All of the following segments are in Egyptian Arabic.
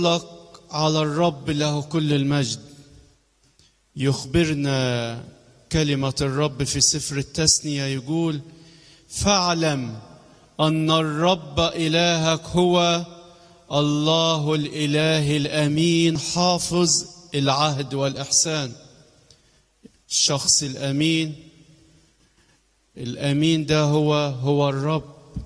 لك على الرب له كل المجد يخبرنا كلمة الرب في سفر التثنية يقول فاعلم أن الرب إلهك هو الله الإله الأمين حافظ العهد والإحسان الشخص الأمين الأمين ده هو هو الرب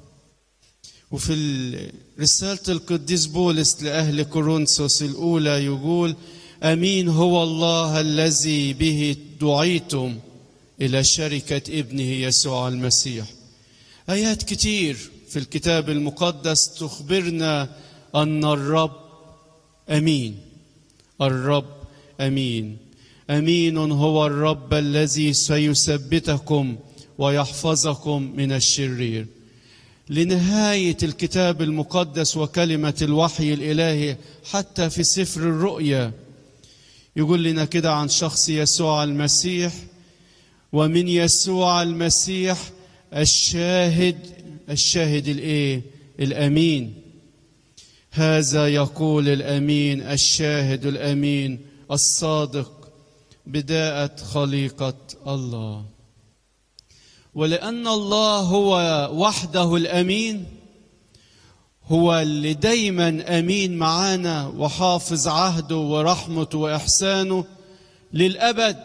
وفي رسالة القديس بولس لأهل كورنثوس الأولى يقول أمين هو الله الذي به دعيتم إلى شركة ابنه يسوع المسيح آيات كتير في الكتاب المقدس تخبرنا أن الرب أمين الرب أمين أمين هو الرب الذي سيثبتكم ويحفظكم من الشرير لنهاية الكتاب المقدس وكلمة الوحي الإلهي حتى في سفر الرؤيا يقول لنا كده عن شخص يسوع المسيح ومن يسوع المسيح الشاهد الشاهد الايه الامين هذا يقول الامين الشاهد الامين الصادق بداءة خليقة الله ولأن الله هو وحده الأمين هو اللي دايما أمين معانا وحافظ عهده ورحمته وإحسانه للأبد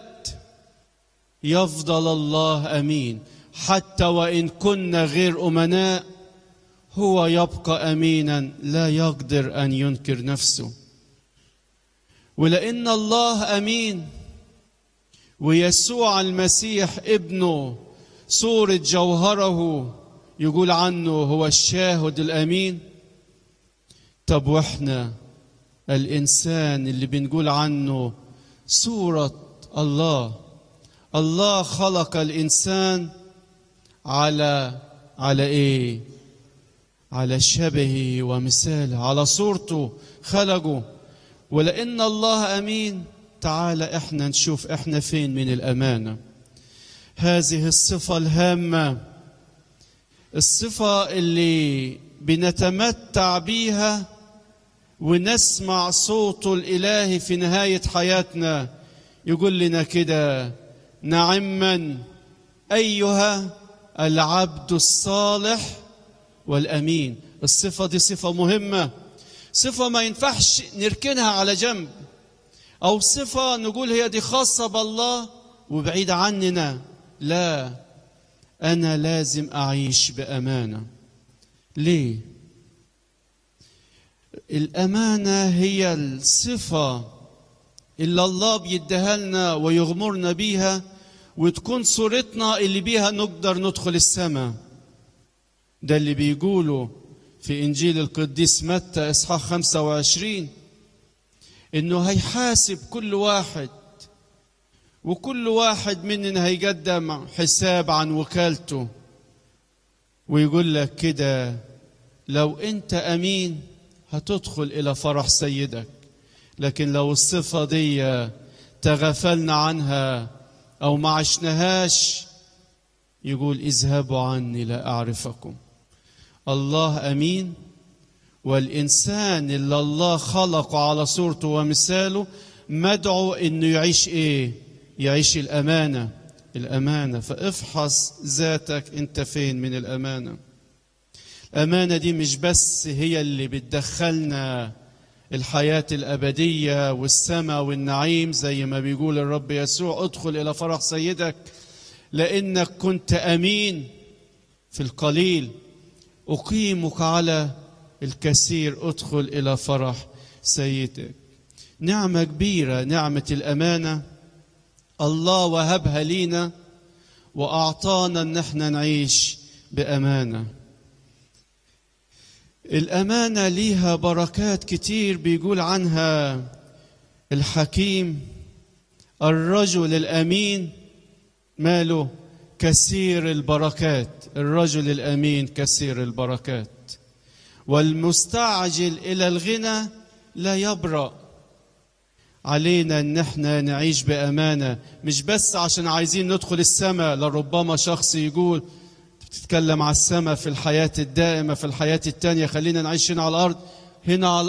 يفضل الله أمين حتى وإن كنا غير أمناء هو يبقى أمينا لا يقدر أن ينكر نفسه ولأن الله أمين ويسوع المسيح ابنه صورة جوهره يقول عنه هو الشاهد الأمين طب وإحنا الإنسان اللي بنقول عنه صورة الله الله خلق الإنسان على على إيه؟ على شبهه ومثاله على صورته خلقه ولأن الله أمين تعالى إحنا نشوف إحنا فين من الأمانة هذه الصفة الهامة الصفة اللي بنتمتع بيها ونسمع صوته الإلهي في نهاية حياتنا يقول لنا كده نعما أيها العبد الصالح والأمين الصفة دي صفة مهمة صفة ما ينفعش نركنها على جنب أو صفة نقول هي دي خاصة بالله وبعيدة عننا لا أنا لازم أعيش بأمانة ليه؟ الأمانة هي الصفة اللي الله بيديها لنا ويغمرنا بيها وتكون صورتنا اللي بيها نقدر ندخل السماء ده اللي بيقوله في إنجيل القديس متى إصحاح 25 إنه هيحاسب كل واحد وكل واحد مننا هيقدم حساب عن وكالته ويقول لك كده لو أنت أمين هتدخل إلى فرح سيدك لكن لو الصفة دي تغفلنا عنها أو ما عشناهاش يقول اذهبوا عني لا أعرفكم الله أمين والإنسان اللي الله خلقه على صورته ومثاله مدعو إنه يعيش إيه؟ يعيش الأمانة الأمانة فافحص ذاتك أنت فين من الأمانة الأمانة دي مش بس هي اللي بتدخلنا الحياة الأبدية والسماء والنعيم زي ما بيقول الرب يسوع ادخل إلى فرح سيدك لأنك كنت أمين في القليل أقيمك على الكثير ادخل إلى فرح سيدك نعمة كبيرة نعمة الأمانة الله وهبها لينا وأعطانا أن احنا نعيش بأمانة الأمانة ليها بركات كتير بيقول عنها الحكيم الرجل الأمين ماله كثير البركات الرجل الأمين كثير البركات والمستعجل إلى الغنى لا يبرأ علينا ان احنا نعيش بامانه مش بس عشان عايزين ندخل السماء لربما شخص يقول بتتكلم على السماء في الحياه الدائمه في الحياه التانيه خلينا نعيش هنا على الارض هنا على